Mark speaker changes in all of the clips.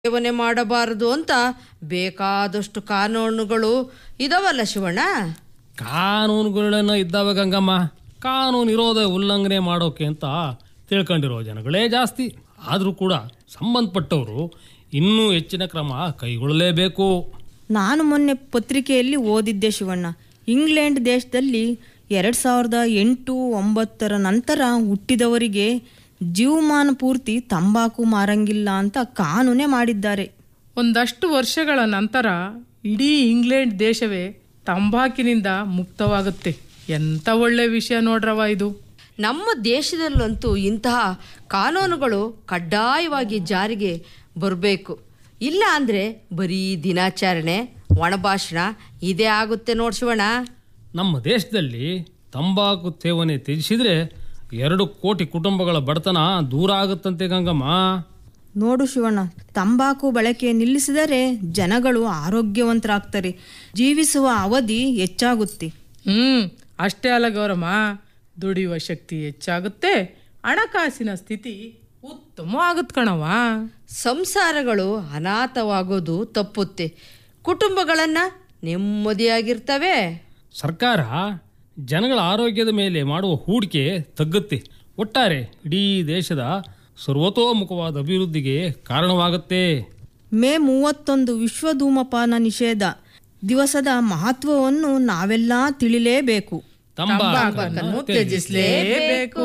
Speaker 1: ಸೇವನೆ ಮಾಡಬಾರದು ಅಂತ ಬೇಕಾದಷ್ಟು ಕಾನೂನುಗಳು ಇದಾವಲ್ಲ ಶಿವಣ್ಣ
Speaker 2: ಕಾನೂನುಗಳನ್ನ ಇದ್ದಾವೆ ಗಂಗಮ್ಮ ಕಾನೂನು ಇರೋದೇ ಉಲ್ಲಂಘನೆ ಮಾಡೋಕೆ ಅಂತ ತಿಳ್ಕೊಂಡಿರೋ ಜನಗಳೇ ಜಾಸ್ತಿ ಆದರೂ ಕೂಡ ಸಂಬಂಧಪಟ್ಟವರು ಇನ್ನೂ ಹೆಚ್ಚಿನ ಕ್ರಮ ಕೈಗೊಳ್ಳಲೇಬೇಕು
Speaker 3: ನಾನು ಮೊನ್ನೆ ಪತ್ರಿಕೆಯಲ್ಲಿ ಓದಿದ್ದೆ ಶಿವಣ್ಣ ಇಂಗ್ಲೆಂಡ್ ದೇಶದಲ್ಲಿ ಎರಡು ಸಾವಿರದ ಎಂಟು ಒಂಬತ್ತರ ನಂತರ ಹುಟ್ಟಿದವರಿಗೆ ಜೀವಮಾನ ಪೂರ್ತಿ ತಂಬಾಕು ಮಾರಂಗಿಲ್ಲ ಅಂತ ಕಾನೂನೇ ಮಾಡಿದ್ದಾರೆ
Speaker 4: ಒಂದಷ್ಟು ವರ್ಷಗಳ ನಂತರ ಇಡೀ ಇಂಗ್ಲೆಂಡ್ ದೇಶವೇ ತಂಬಾಕಿನಿಂದ ಮುಕ್ತವಾಗುತ್ತೆ ಎಂಥ ಒಳ್ಳೆ ವಿಷಯ ನೋಡ್ರವ ಇದು
Speaker 1: ನಮ್ಮ ದೇಶದಲ್ಲಂತೂ ಇಂತಹ ಕಾನೂನುಗಳು ಕಡ್ಡಾಯವಾಗಿ ಜಾರಿಗೆ ಬರಬೇಕು ಇಲ್ಲ ಅಂದರೆ ಬರೀ ದಿನಾಚರಣೆ ಒಣಭಾಷಣ ಇದೇ ಆಗುತ್ತೆ ನೋಡ್ ಶಿವಣ್ಣ
Speaker 2: ನಮ್ಮ ದೇಶದಲ್ಲಿ ತಂಬಾಕು ಸೇವನೆ ತ್ಯಜಿಸಿದ್ರೆ ಎರಡು ಕೋಟಿ ಕುಟುಂಬಗಳ ಬಡತನ ದೂರ ಆಗುತ್ತಂತೆ ಗಂಗಮ್ಮ
Speaker 3: ನೋಡು ಶಿವಣ್ಣ ತಂಬಾಕು ಬಳಕೆ ನಿಲ್ಲಿಸಿದರೆ ಜನಗಳು ಆರೋಗ್ಯವಂತರಾಗ್ತಾರೆ ಜೀವಿಸುವ ಅವಧಿ ಹೆಚ್ಚಾಗುತ್ತೆ
Speaker 4: ಹ್ಮ್ ಅಷ್ಟೇ ಅಲ್ಲ ಗೌರಮ್ಮ ದುಡಿಯುವ ಶಕ್ತಿ ಹೆಚ್ಚಾಗುತ್ತೆ ಹಣಕಾಸಿನ ಸ್ಥಿತಿ ಉತ್ತಮ ಆಗುತ್ತೆ ಕಣವ
Speaker 1: ಸಂಸಾರಗಳು ಅನಾಥವಾಗೋದು ತಪ್ಪುತ್ತೆ ಕುಟುಂಬಗಳನ್ನು ನೆಮ್ಮದಿಯಾಗಿರ್ತವೆ
Speaker 2: ಸರ್ಕಾರ ಜನಗಳ ಆರೋಗ್ಯದ ಮೇಲೆ ಮಾಡುವ ಹೂಡಿಕೆ ತಗ್ಗುತ್ತೆ ಒಟ್ಟಾರೆ ಇಡೀ ದೇಶದ ಸರ್ವತೋಮುಖವಾದ ಅಭಿವೃದ್ಧಿಗೆ ಕಾರಣವಾಗುತ್ತೆ
Speaker 3: ಮೇ ಮೂವತ್ತೊಂದು ವಿಶ್ವ ಧೂಮಪಾನ ನಿಷೇಧ ದಿವಸದ ಮಹತ್ವವನ್ನು ನಾವೆಲ್ಲ ತಿಳಿಲೇಬೇಕು
Speaker 2: ತಂಬಾಕನ್ನು
Speaker 4: ತ್ಯಜಿಸಲೇಬೇಕು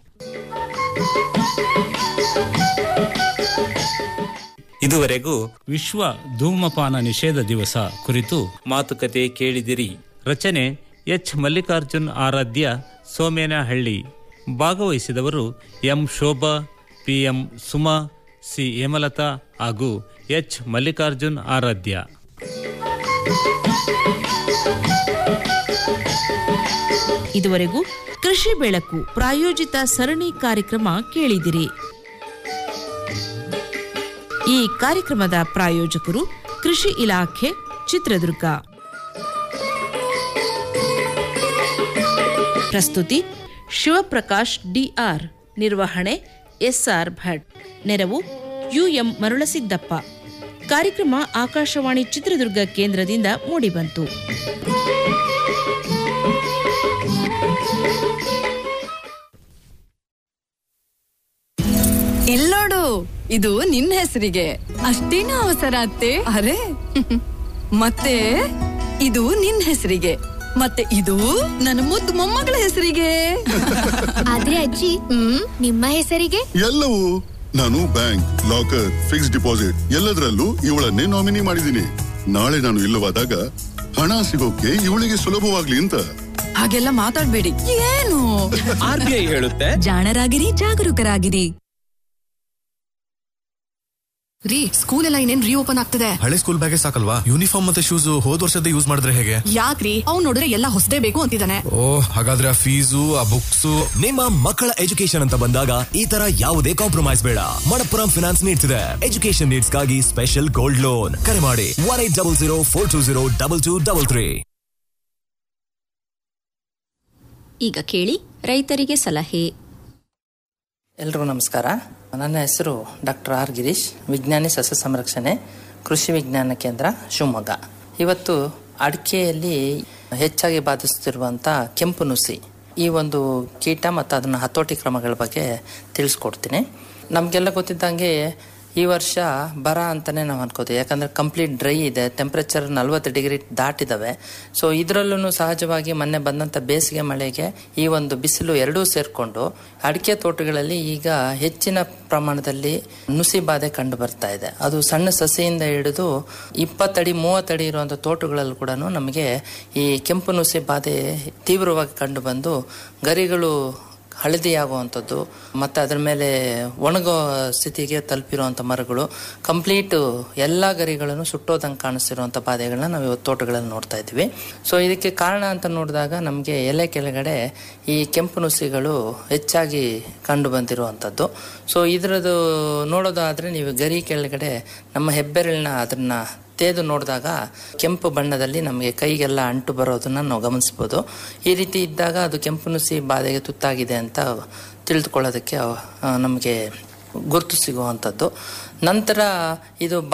Speaker 5: ಇದುವರೆಗೂ ವಿಶ್ವ ಧೂಮಪಾನ ನಿಷೇಧ ದಿವಸ ಕುರಿತು ಮಾತುಕತೆ ಕೇಳಿದಿರಿ ರಚನೆ ಎಚ್ ಮಲ್ಲಿಕಾರ್ಜುನ್ ಆರಾಧ್ಯ ಸೋಮೇನಹಳ್ಳಿ ಭಾಗವಹಿಸಿದವರು M Shobha PM Suma C Hemalatha ಹಾಗೂ ಎಚ್ ಮಲ್ಲಿಕಾರ್ಜುನ್ ಆರಾಧ್ಯ
Speaker 6: ಇದುವರೆಗೂ ಕೃಷಿ ಬೆಳಕು ಪ್ರಾಯೋಜಿತ ಸರಣಿ ಕಾರ್ಯಕ್ರಮ ಕೇಳಿದಿರಿ ಈ ಕಾರ್ಯಕ್ರಮದ ಪ್ರಾಯೋಜಕರು ಕೃಷಿ ಇಲಾಖೆ ಚಿತ್ರದುರ್ಗ ಪ್ರಸ್ತುತಿ ಶಿವಪ್ರಕಾಶ್ ಡಿಆರ್ ನಿರ್ವಹಣೆ ಎಸ್ಆರ್ ಭಟ್ ನೆರವು ಯುಎಂ ಮರುಳಸಿದ್ದಪ್ಪ ಕಾರ್ಯಕ್ರಮ ಆಕಾಶವಾಣಿ ಚಿತ್ರದುರ್ಗ ಕೇಂದ್ರದಿಂದ ಮೂಡಿಬಂತು
Speaker 7: ಇಲ್ಲೋಡು ಇದು ನಿನ್ನ ಹೆಸರಿಗೆ ಅಷ್ಟೇನು ಅವಸರ ಅತ್ತೆ ಅರೆ ಮತ್ತೆ ಇದು ನಿನ್ನ ಹೆಸರಿಗೆ ಮತ್ತೆ ಇದು ನನ್ನ ಮುದ್ದು ಮೊಮ್ಮಗಳ ಹೆಸರಿಗೆ
Speaker 8: ಆದ್ರೆ ಅಜ್ಜಿ ನಿಮ್ಮ ಹೆಸರಿಗೆ
Speaker 9: ಎಲ್ಲವೂ ನಾನು ಬ್ಯಾಂಕ್ ಲಾಕರ್ ಫಿಕ್ಸ್ ಡಿಪಾಸಿಟ್ ಎಲ್ಲದರಲ್ಲೂ ಇವಳನ್ನೇ ನಾಮಿನಿ ಮಾಡಿದ್ದೀನಿ ನಾಳೆ ನಾನು ಇಲ್ಲವಾದಾಗ ಹಣ ಸಿಗೋಕೆ ಇವಳಿಗೆ ಸುಲಭವಾಗ್ಲಿ ಅಂತ
Speaker 7: ಹಾಗೆಲ್ಲ ಮಾತಾಡ್ಬೇಡಿ ಏನು
Speaker 5: ಆರ್ ಬಿ ಐ ಹೇಳುತ್ತೆ
Speaker 7: ಜಾಣರಾಗಿರಿ ಜಾಗರೂಕರಾಗಿರಿ ರೀ ಸ್ಕೂಲ್ ಎಲ್ಲ ಇನ್ನೇನ್ ರೀಓಪನ್ ಆಗ್ತದೆ
Speaker 10: ಹಳೆ ಸ್ಕೂಲ್ ಬ್ಯಾಗೇ ಸಾಕಲ್ವಾ ಯೂನಿಫಾರ್ಮ್ ಮತ್ತೆ ಶೂಸ್ ಹೋದ್ ವರ್ಷದ ಯೂಸ್ ಮಾಡಿದ್ರೆ ಹೇಗೆ
Speaker 7: ಯಾಕ್ರಿ ಅವ್ನ್ ನೋಡಿದ್ರೆ ಎಲ್ಲ ಹೊಸದೇ ಬೇಕು ಅಂತಿದ್ದಾನೆ
Speaker 10: ಓ ಹಾಗಾದ್ರೆ ಆ ಫೀಸು ಆ ಬುಕ್ಸ್
Speaker 11: ನಿಮ್ಮ ಮಕ್ಕಳ ಎಜುಕೇಶನ್ ಅಂತ ಬಂದಾಗ ಈ ತರ ಯಾವುದೇ ಕಾಂಪ್ರಮೈಸ್ ಬೇಡ ಮಣಪ್ಪುರಂ ಫಿನಾನ್ಸ್ ನೀಡ್ಸ್ ಇದೆ ಎಜುಕೇಶನ್ ನೀಡ್ಸ್ ಗಾಗಿ ಸ್ಪೆಷಲ್ ಗೋಲ್ಡ್ ಲೋನ್ ಕರೆ ಮಾಡಿ one eight double zero four two zero double two double three
Speaker 8: ಈಗ ಕೇಳಿ ರೈತರಿಗೆ ಸಲಹೆ
Speaker 12: ಎಲ್ರಿಗೂ ನಮಸ್ಕಾರ ನನ್ನ ಹೆಸರು ಡಾಕ್ಟರ್ ಆರ್ ಗಿರೀಶ್ ವಿಜ್ಞಾನಿ ಸಸ್ಯ ಸಂರಕ್ಷಣೆ ಕೃಷಿ ವಿಜ್ಞಾನ ಕೇಂದ್ರ ಶಿವಮೊಗ್ಗ ಇವತ್ತು ಅಡಿಕೆಯಲ್ಲಿ ಹೆಚ್ಚಾಗಿ ಬಾಧಿಸುತ್ತಿರುವಂಥ ಕೆಂಪು ನುಸಿ ಈ ಒಂದು ಕೀಟ ಮತ್ತು ಅದನ್ನು ಹತೋಟಿ ಕ್ರಮಗಳ ಬಗ್ಗೆ ತಿಳಿಸ್ಕೊಡ್ತೀನಿ ನಮಗೆಲ್ಲ ಗೊತ್ತಿದ್ದಂಗೆ ಈ ವರ್ಷ ಬರ ಅಂತಲೇ ನಾವು ಅನ್ಕೋತೀವಿ ಯಾಕಂದರೆ ಕಂಪ್ಲೀಟ್ ಡ್ರೈ ಇದೆ ಟೆಂಪ್ರೇಚರ್ ನಲ್ವತ್ತು ಡಿಗ್ರಿ ದಾಟಿದಾವೆ ಸೊ ಇದರಲ್ಲೂ ಸಹಜವಾಗಿ ಮೊನ್ನೆ ಬಂದಂಥ ಬೇಸಿಗೆ ಮಳೆಗೆ ಈ ಒಂದು ಬಿಸಿಲು ಎರಡೂ ಸೇರಿಕೊಂಡು ಅಡಿಕೆ ತೋಟಗಳಲ್ಲಿ ಈಗ ಹೆಚ್ಚಿನ ಪ್ರಮಾಣದಲ್ಲಿ ನುಸಿ ಬಾಧೆ ಕಂಡು ಬರ್ತಾ ಇದೆ ಅದು ಸಣ್ಣ ಸಸಿಯಿಂದ ಹಿಡಿದು ಇಪ್ಪತ್ತಡಿ ಮೂವತ್ತಡಿ ಇರುವಂಥ ತೋಟಗಳಲ್ಲೂ ಕೂಡ ನಮಗೆ ಈ ಕೆಂಪು ನುಸಿ ಬಾಧೆ ತೀವ್ರವಾಗಿ ಕಂಡು ಬಂದು ಗರಿಗಳು ಹಳದಿ ಆಗುವಂಥದ್ದು ಮತ್ತು ಅದರ ಮೇಲೆ ಒಣಗೋ ಸ್ಥಿತಿಗೆ ತಲುಪಿರುವಂಥ ಮರಗಳು ಕಂಪ್ಲೀಟು ಎಲ್ಲ ಗರಿಗಳನ್ನು ಸುಟ್ಟೋದಂಗೆ ಕಾಣಿಸ್ತಿರುವಂಥ ಬಾಧೆಗಳನ್ನ ನಾವು ಇವತ್ತು ತೋಟಗಳಲ್ಲಿ ನೋಡ್ತಾ ಇದ್ದೀವಿ ಸೊ ಇದಕ್ಕೆ ಕಾರಣ ಅಂತ ನೋಡಿದಾಗ ನಮಗೆ ಎಲೆ ಕೆಳಗಡೆ ಈ ಕೆಂಪು ನುಸಿಗಳು ಹೆಚ್ಚಾಗಿ ಕಂಡು ಬಂದಿರುವಂಥದ್ದು ಸೊ ಇದರದ್ದು ನೋಡೋದಾದರೆ ನೀವು ಗರಿ ಕೆಳಗಡೆ ನಮ್ಮ ಹೆಬ್ಬೆರಳನ್ನ ಅದನ್ನು ತೇದು ನೋಡಿದಾಗ ಕೆಂಪು ಬಣ್ಣದಲ್ಲಿ ನಮಗೆ ಕೈಗೆಲ್ಲ ಅಂಟು ಬರೋದನ್ನ ನಾವು ಗಮನಿಸ್ಬೋದು ಈ ರೀತಿ ಇದ್ದಾಗ ಅದು ಕೆಂಪು ನುಸಿ ಬಾಧೆಗೆ ತುತ್ತಾಗಿದೆ ಅಂತ ತಿಳಿದುಕೊಳ್ಳೋದಕ್ಕೆ ಅವ- ಆ, ನಮಗೆ ಗುರುತು ಸಿಗುವಂಥದ್ದು ನಂತರ ಇದು